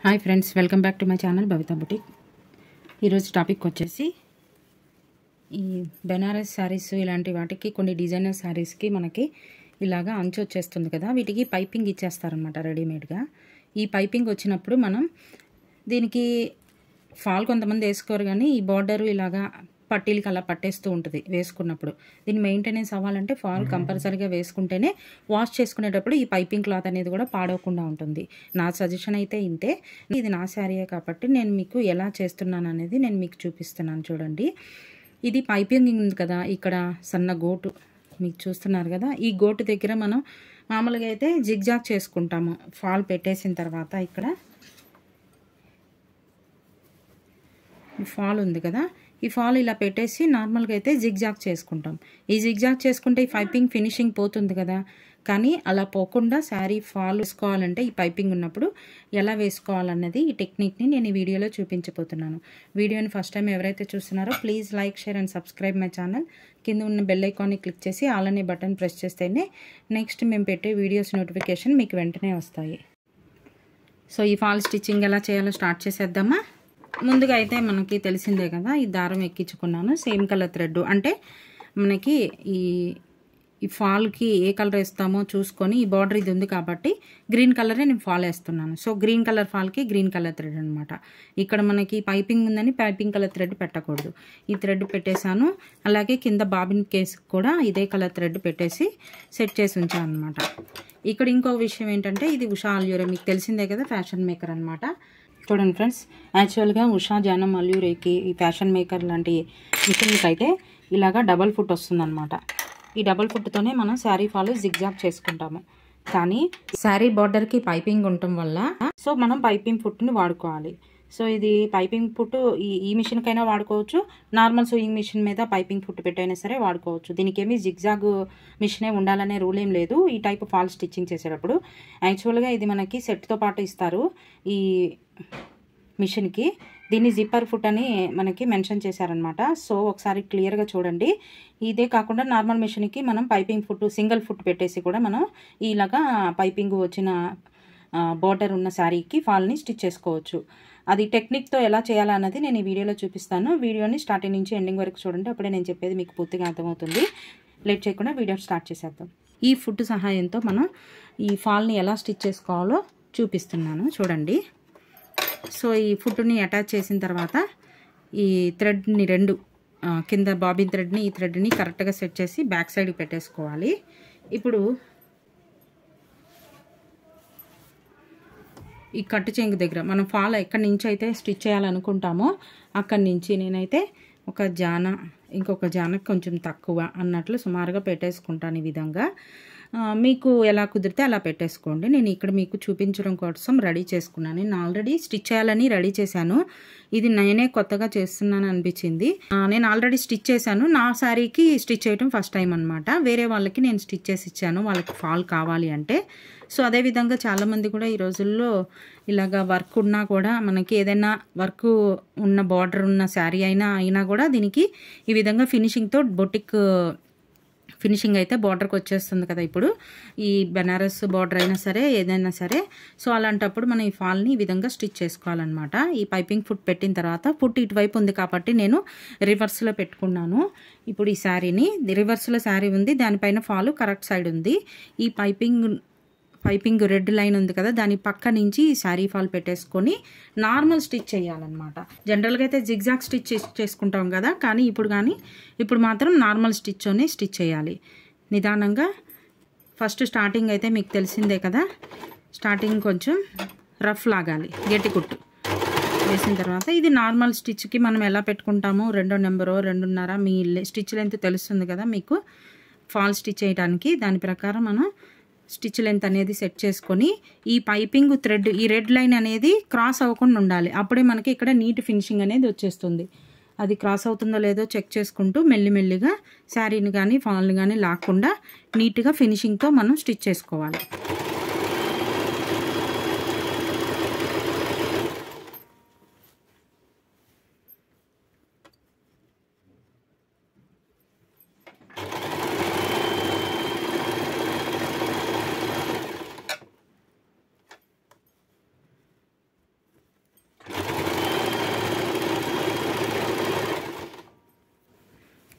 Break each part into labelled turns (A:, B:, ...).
A: hi friends welcome back to my channel Bhavitha boutique ఈరోజు topic వచ్చేసి ఈ బెనారస్ శారీస్ ఇలాంటి వాటికి కొన్ని డిజైనర్ శారీస్కి మనకి ఇలాగా అంచు వచ్చేస్తుంది కదా వీటికి పైపింగ్ ఇచ్చేస్తారనమాట రెడీమేడ్గా ఈ పైపింగ్ వచ్చినప్పుడు మనం దీనికి ఫాల్ కొంతమంది వేసుకోరు కానీ ఈ బార్డర్ ఇలాగా పట్టీలకి అలా పట్టేస్తూ ఉంటుంది వేసుకున్నప్పుడు దీన్ని మెయింటెనెన్స్ అవ్వాలంటే ఫాల్ కంపల్సరీగా వేసుకుంటేనే వాష్ చేసుకునేటప్పుడు ఈ పైపింగ్ క్లాత్ అనేది కూడా పాడవకుండా ఉంటుంది నా సజెషన్ అయితే ఇంతే ఇది నా శారీయే కాబట్టి నేను మీకు ఎలా చేస్తున్నాను అనేది నేను మీకు చూపిస్తున్నాను చూడండి ఇది పైపింగ్ ఉంది కదా ఇక్కడ సన్న గోటు మీకు చూస్తున్నారు కదా ఈ గోటు దగ్గర మనం మామూలుగా అయితే జిగ్జాగ్ చేసుకుంటాము ఫాల్ పెట్టేసిన తర్వాత ఇక్కడ ఈ ఫాల్ ఉంది కదా ఈ ఫాల్ ఇలా పెట్టేసి నార్మల్గా అయితే జిగ్జాగ్ చేసుకుంటాం ఈ జిగ్జాగ్ చేసుకుంటే ఈ పైపింగ్ ఫినిషింగ్ పోతుంది కదా కానీ అలా పోకుండా శారీ ఫాల్ వేసుకోవాలంటే ఈ పైపింగ్ ఉన్నప్పుడు ఎలా వేసుకోవాలన్నది ఈ టెక్నిక్ని నేను ఈ వీడియోలో చూపించబోతున్నాను వీడియోని ఫస్ట్ టైం ఎవరైతే చూస్తున్నారో please like share and subscribe my channel కింద ఉన్న బెల్ ఐకాన్ని క్లిక్ చేసి ఆల్ అనే బటన్ ప్రెస్ చేస్తేనే నెక్స్ట్ మేము పెట్టే వీడియోస్ నోటిఫికేషన్ మీకు వెంటనే వస్తాయి సో ఈ ఫాల్ స్టిచ్చింగ్ ఎలా చేయాలో స్టార్ట్ చేసేద్దామా ముందుగా అయితే మనకి తెలిసిందే కదా ఈ దారం ఎక్కించుకున్నాను సేమ్ కలర్ థ్రెడ్ అంటే మనకి ఈ ఈ ఫాల్కి ఏ కలర్ వేస్తామో చూసుకొని ఈ బార్డర్ ఇది ఉంది కాబట్టి గ్రీన్ కలరే నేను ఫాల్ వేస్తున్నాను సో గ్రీన్ కలర్ ఫాల్కి గ్రీన్ కలర్ థ్రెడ్ అనమాట ఇక్కడ మనకి పైపింగ్ ఉందని పైపింగ్ కలర్ థ్రెడ్ పెట్టకూడదు ఈ థ్రెడ్ పెట్టేశాను అలాగే కింద బాబిన్ కేసు కూడా ఇదే కలర్ థ్రెడ్ పెట్టేసి సెట్ చేసి ఉంచాను అనమాట ఇక్కడ ఇంకో విషయం ఏంటంటే ఇది ఉషా అల్యూరే మీకు తెలిసిందే కదా ఫ్యాషన్ మేకర్ అనమాట చూడండి ఫ్రెండ్స్ యాక్చువల్గా ఉషా జానం అల్యూరేకి ఈ ఫ్యాషన్ మేకర్ లాంటి మిషన్కి అయితే ఇలాగా డబల్ ఫుట్ వస్తుందన్నమాట ఈ డబల్ ఫుట్తోనే మనం శారీ ఫాల్ జిగ్జాగ్ చేసుకుంటాము కానీ శారీ బార్డర్కి పైపింగ్ ఉండటం వల్ల సో మనం పైపింగ్ ఫుట్ని వాడుకోవాలి సో ఇది పైపింగ్ ఫుట్ ఈ ఈ మిషన్కైనా వాడుకోవచ్చు నార్మల్ సూయింగ్ మిషన్ మీద పైపింగ్ ఫుట్ పెట్టైనా సరే వాడుకోవచ్చు దీనికి ఏమి జిగ్జాగ్ మిషనే ఉండాలనే రూల్ ఏం లేదు ఈ టైప్ ఫాల్ స్టిచ్చింగ్ చేసేటప్పుడు యాక్చువల్గా ఇది మనకి సెట్తో పాటు ఇస్తారు ఈ మిషన్కి దీన్ని జిప్పర్ ఫుట్ అని మనకి మెన్షన్ చేశారనమాట సో ఒకసారి క్లియర్గా చూడండి ఇదే కాకుండా నార్మల్ మిషన్కి మనం పైపింగ్ ఫుట్ సింగిల్ ఫుట్ పెట్టేసి కూడా మనం ఇలాగా పైపింగ్ వచ్చిన బార్డర్ ఉన్న శారీకి ఫాల్ని స్టిచ్ చేసుకోవచ్చు అది టెక్నిక్తో ఎలా చేయాలన్నది నేను ఈ వీడియోలో చూపిస్తాను వీడియోని స్టార్టింగ్ నుంచి ఎండింగ్ వరకు చూడండి అప్పుడే నేను చెప్పేది మీకు పూర్తిగా అర్థమవుతుంది లేట్ చేయకుండా వీడియో స్టార్ట్ చేసేద్దాం ఈ ఫుడ్ సహాయంతో మనం ఈ ఫాల్ని ఎలా స్టిచ్ చేసుకోవాలో చూపిస్తున్నాను చూడండి సో ఈ ఫుడ్ని అటాచ్ చేసిన తర్వాత ఈ థ్రెడ్ని రెండు కింద బాబిన్ థ్రెడ్ని ఈ థ్రెడ్ని కరెక్ట్గా సెట్ చేసి బ్యాక్ సైడ్ పెట్టేసుకోవాలి ఇప్పుడు ఈ కట్టు చెంగు దగ్గర మనం ఫాల్ ఎక్కడి నుంచి అయితే స్టిచ్ చేయాలనుకుంటామో అక్కడి నుంచి నేనైతే ఒక జాన ఇంకొక జాన కొంచెం తక్కువ అన్నట్లు సుమారుగా పెట్టేసుకుంటాను ఈ విధంగా మీకు ఎలా కుదిరితే అలా పెట్టేసుకోండి నేను ఇక్కడ మీకు చూపించడం కోసం రెడీ చేసుకున్నాను నేను ఆల్రెడీ స్టిచ్ చేయాలని రెడీ చేశాను ఇది నేనే కొత్తగా చేస్తున్నాను అనిపించింది నేను ఆల్రెడీ స్టిచ్ చేశాను నా శారీకి స్టిచ్ చేయడం ఫస్ట్ టైం అనమాట వేరే వాళ్ళకి నేను స్టిచ్ చేసి ఇచ్చాను వాళ్ళకి ఫాల్ కావాలి అంటే సో అదేవిధంగా చాలామంది కూడా ఈ రోజుల్లో ఇలాగ వర్క్ ఉన్నా కూడా మనకి ఏదైనా వర్క్ ఉన్న బార్డర్ ఉన్న శారీ అయినా అయినా కూడా దీనికి ఈ విధంగా ఫినిషింగ్తో బొటిక్ ఫినిషింగ్ అయితే బార్డర్కి వచ్చేస్తుంది కదా ఇప్పుడు ఈ బెనారస్ బార్డర్ అయినా సరే ఏదైనా సరే సో అలాంటప్పుడు మనం ఈ ఫాల్ని ఈ విధంగా స్టిచ్ చేసుకోవాలన్నమాట ఈ పైపింగ్ ఫుట్ పెట్టిన తర్వాత ఫుట్ ఇటువైపు ఉంది కాబట్టి నేను రివర్స్లో పెట్టుకున్నాను ఇప్పుడు ఈ శారీని రివర్స్లో శారీ ఉంది దానిపైన ఫాల్ కరెక్ట్ సైడ్ ఉంది ఈ పైపింగ్ పైపింగ్ రెడ్ లైన్ ఉంది కదా దాని పక్క నుంచి శారీ ఫాల్ పెట్టేసుకొని నార్మల్ స్టిచ్ చేయాలన్నమాట జనరల్గా అయితే జిగ్జాగ్ స్టిచ్ చేసుకుంటాం కదా కానీ ఇప్పుడు కానీ ఇప్పుడు మాత్రం నార్మల్ స్టిచ్తోనే స్టిచ్ చేయాలి నిదానంగా ఫస్ట్ స్టార్టింగ్ అయితే మీకు తెలిసిందే కదా స్టార్టింగ్ కొంచెం రఫ్ లాగాలి గట్టి కుట్టు వేసిన తర్వాత ఇది నార్మల్ స్టిచ్కి మనం ఎలా పెట్టుకుంటామో రెండో నెంబరో రెండున్నర మీ స్టిచ్ లెంత్ తెలుస్తుంది కదా మీకు ఫాల్ స్టిచ్ చేయడానికి దాని ప్రకారం మనం స్టిచ్ లెంత్ అనేది సెట్ చేసుకొని ఈ పైపింగ్ థ్రెడ్ ఈ రెడ్ లైన్ అనేది క్రాస్ అవ్వకుండా ఉండాలి అప్పుడే మనకి ఇక్కడ నీట్ ఫినిషింగ్ అనేది వచ్చేస్తుంది అది క్రాస్ అవుతుందో లేదో చెక్ చేసుకుంటూ మెల్లిమెల్లిగా శారీని కానీ ఫాల్ని కానీ లాక్కుండా నీట్గా ఫినిషింగ్తో మనం స్టిచ్ చేసుకోవాలి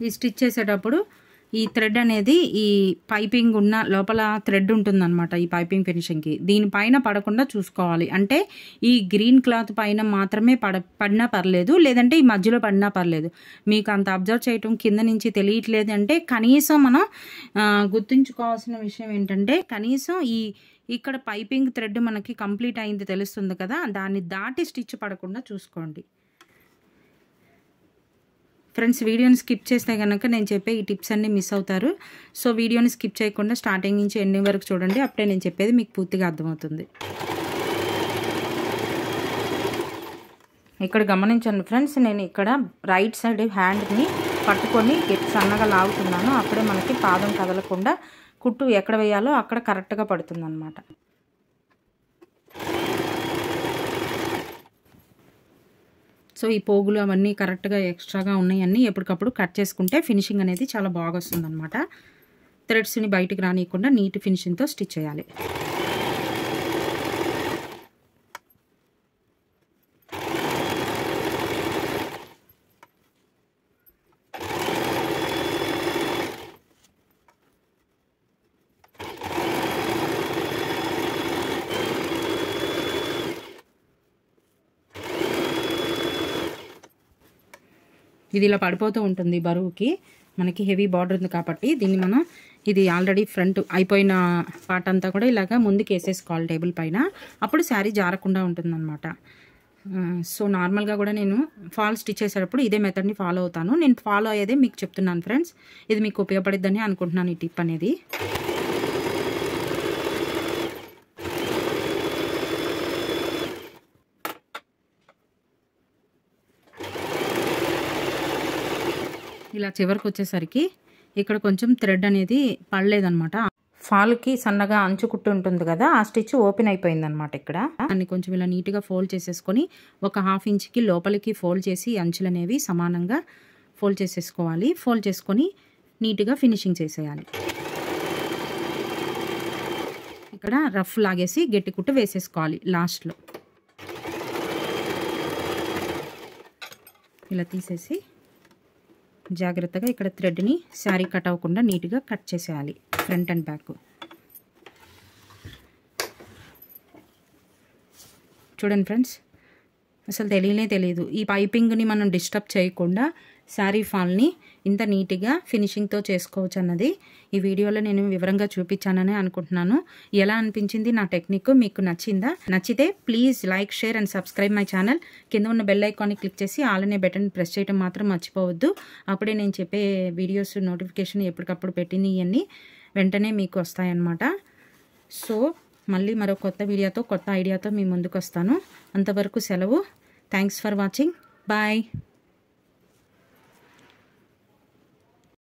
A: ఈ స్టిచ్ చేసేటప్పుడు ఈ థ్రెడ్ అనేది ఈ పైపింగ్ ఉన్న లోపల థ్రెడ్ ఉంటుందన్నమాట ఈ పైపింగ్ ఫినిషింగ్కి దీనిపైన పడకుండా చూసుకోవాలి అంటే ఈ గ్రీన్ క్లాత్ పైన మాత్రమే పడ పడినా పర్లేదు లేదంటే ఈ మధ్యలో పడినా పర్లేదు మీకు అంత అబ్జర్వ్ చేయటం కింద నుంచి తెలియట్లేదు అంటే కనీసం మనం ఆ, గుర్తుంచుకోవాల్సిన విషయం ఏంటంటే కనీసం ఈ ఇక్కడ పైపింగ్ థ్రెడ్ మనకి కంప్లీట్ అయింది తెలుస్తుంది కదా దాన్ని దాటి స్టిచ్ పడకుండా చూసుకోండి ఫ్రెండ్స్ వీడియోని స్కిప్ చేస్తే కనుక నేను చెప్పే ఈ టిప్స్ అన్నీ మిస్ అవుతారు సో వీడియోని స్కిప్ చేయకుండా స్టార్టింగ్ నుంచి ఎండింగ్ వరకు చూడండి అప్పుడే నేను చెప్పేది మీకు పూర్తిగా అర్థమవుతుంది ఇక్కడ గమనించండి ఫ్రెండ్స్ నేను ఇక్కడ రైట్ సైడ్ హ్యాండ్ని పట్టుకొని గట్టి సన్నగా లాగుతున్నాను అప్పుడే మనకి పాదం కదలకుండా కుట్టు ఎక్కడ వేయాలో అక్కడ కరెక్ట్గా పడుతుంది అనమాట సో ఈ పోగులు అవన్నీ కరెక్ట్గా ఎక్స్ట్రాగా ఉన్నాయన్నీ ఎప్పటికప్పుడు కట్ చేసుకుంటే ఫినిషింగ్ అనేది చాలా బాగా వస్తుంది అనమాట థ్రెడ్స్ని బయటికి రానియకుండా నీట్ ఫినిషింగ్తో స్టిచ్ చేయాలి ఇది ఇలా పడిపోతూ ఉంటుంది బరువుకి మనకి హెవీ బార్డర్ ఉంది కాబట్టి దీన్ని మనం ఇది ఆల్రెడీ ఫ్రంట్ అయిపోయిన పార్ట్ అంతా కూడా ఇలాగా ముందుకు వేసేసుకోవాలి టేబుల్ పైన అప్పుడు శారీ జారకుండా ఉంటుందన్నమాట ఆ, సో నార్మల్గా కూడా నేను ఫాల్ స్టిచ్ చేసేటప్పుడు ఇదే మెథడ్ని ఫాలో అవుతాను నేను ఫాలో అయ్యేదే మీకు చెప్తున్నాను ఫ్రెండ్స్ ఇది మీకు ఉపయోగపడిద్దని అనుకుంటున్నాను ఈ టిప్ అనేది ఇలా చివరికి వచ్చేసరికి ఇక్కడ కొంచెం థ్రెడ్ అనేది పడలేదన్నమాట ఫాల్కి సన్నగా అంచు కుట్టు ఉంటుంది కదా ఆ స్టిచ్ ఓపెన్ అయిపోయింది అనమాట ఇక్కడ దాన్ని కొంచెం ఇలా నీట్గా ఫోల్డ్ చేసేసుకొని ఒక హాఫ్ ఇంచ్కి లోపలికి ఫోల్డ్ చేసి అంచులు అనేవి సమానంగా ఫోల్డ్ చేసేసుకోవాలి ఫోల్డ్ చేసుకొని నీట్గా ఫినిషింగ్ చేసేయాలి ఇక్కడ రఫ్ లాగేసి గట్టి కుట్టు వేసేసుకోవాలి లాస్ట్లో ఇలా తీసేసి జాగ్రత్తగా ఇక్కడ థ్రెడ్ని శారీ కట్ అవ్వకుండా నీట్గా కట్ చేసేయాలి ఫ్రంట్ అండ్ బ్యాక్ చూడండి ఫ్రెండ్స్ అసలు తెలియనే తెలియదు ఈ పైపింగ్ని మనం డిస్టర్బ్ చేయకుండా శారీ ఫాల్ని ఇంత నీట్గా ఫినిషింగ్తో చేసుకోవచ్చు అన్నది ఈ వీడియోలో నేను వివరంగా చూపించానని అనుకుంటున్నాను ఎలా అనిపించింది నా టెక్నిక్ మీకు నచ్చిందా నచ్చితే please like share and subscribe my channel కింద ఉన్న బెల్ ఐకాన్ని క్లిక్ చేసి ఆల్ అనే బటన్ ప్రెస్ చేయడం మాత్రం మర్చిపోవద్దు అప్పుడే నేను చెప్పే వీడియోస్ నోటిఫికేషన్ ఎప్పటికప్పుడు పెట్టిన ఇవన్నీ వెంటనే మీకు వస్తాయన్నమాట సో మళ్ళీ మరో కొత్త వీడియోతో కొత్త ఐడియాతో మీ ముందుకు వస్తాను అంతవరకు సెలవు థ్యాంక్స్ ఫర్ వాచింగ్ బాయ్